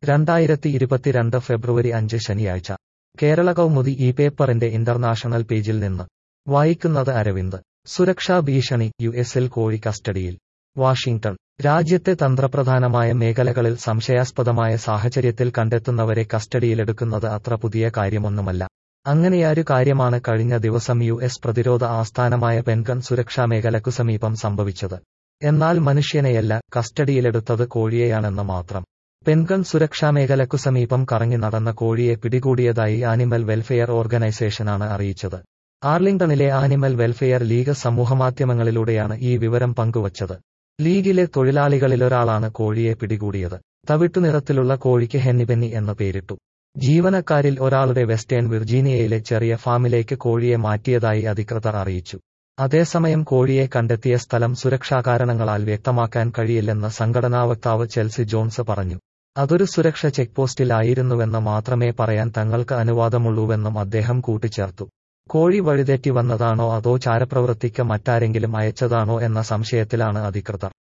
രണ്ടായിരത്തി ഇരുപത്തിരണ്ട് ഫെബ്രുവരി അഞ്ച് ശനിയാഴ്ച കേരള കൗമുദി ഈ പേപ്പറിന്റെ ഇന്റർനാഷണൽ പേജിൽ നിന്ന് വായിക്കുന്നത് അരവിന്ദ് സുരക്ഷാ ഭീഷണി യു എസിൽ കോഴി കസ്റ്റഡിയിൽ വാഷിംഗ്ടൺ രാജ്യത്തെ തന്ത്രപ്രധാനമായ മേഖലകളിൽ സംശയാസ്പദമായ സാഹചര്യത്തിൽ കണ്ടെത്തുന്നവരെ കസ്റ്റഡിയിലെടുക്കുന്നത് അത്ര പുതിയ കാര്യമൊന്നുമല്ല അങ്ങനെയൊരു കാര്യമാണ് കഴിഞ്ഞ ദിവസം യു എസ് പ്രതിരോധ ആസ്ഥാനമായ പെൻഗൺ സുരക്ഷാ മേഖലക്കു സമീപം സംഭവിച്ചത് എന്നാൽ മനുഷ്യനെയല്ല കസ്റ്റഡിയിലെടുത്തത് കോഴിയെയാണെന്ന് മാത്രം പെൻഗൺ സുരക്ഷാ മേഖലക്കു സമീപം കറങ്ങി നടന്ന കോഴിയെ പിടികൂടിയതായി ആനിമൽ വെൽഫെയർ ഓർഗനൈസേഷനാണ് അറിയിച്ചത് ആർലിംഗ്ടണിലെ ആനിമൽ വെൽഫെയർ ലീഗ് സമൂഹമാധ്യമങ്ങളിലൂടെയാണ് ഈ വിവരം പങ്കുവച്ചത് ലീഗിലെ തൊഴിലാളികളിലൊരാളാണ് കോഴിയെ പിടികൂടിയത് തവിട്ടുനിറത്തിലുള്ള കോഴിക്ക് ഹെന്നിബെന്നി എന്ന് പേരിട്ടു ജീവനക്കാരിൽ ഒരാളുടെ വെസ്റ്റേൺ വിർജീനിയയിലെ ചെറിയ ഫാമിലേക്ക് കോഴിയെ മാറ്റിയതായി അധികൃതർ അറിയിച്ചു അതേസമയം കോഴിയെ കണ്ടെത്തിയ സ്ഥലം സുരക്ഷാ കാരണങ്ങളാൽ വ്യക്തമാക്കാൻ കഴിയില്ലെന്ന് സംഘടനാ വക്താവ് ചെൽസി ജോൺസ് പറഞ്ഞു അതൊരു സുരക്ഷ ചെക്ക് പോസ്റ്റിലായിരുന്നുവെന്ന് മാത്രമേ പറയാൻ തങ്ങൾക്ക് അനുവാദമുള്ളൂവെന്നും അദ്ദേഹം കൂട്ടിച്ചേർത്തു കോഴി വഴിതെറ്റി വന്നതാണോ അതോ ചാരപ്രവൃത്തിക്ക് മറ്റാരെങ്കിലും അയച്ചതാണോ എന്ന സംശയത്തിലാണ് അധികൃതർ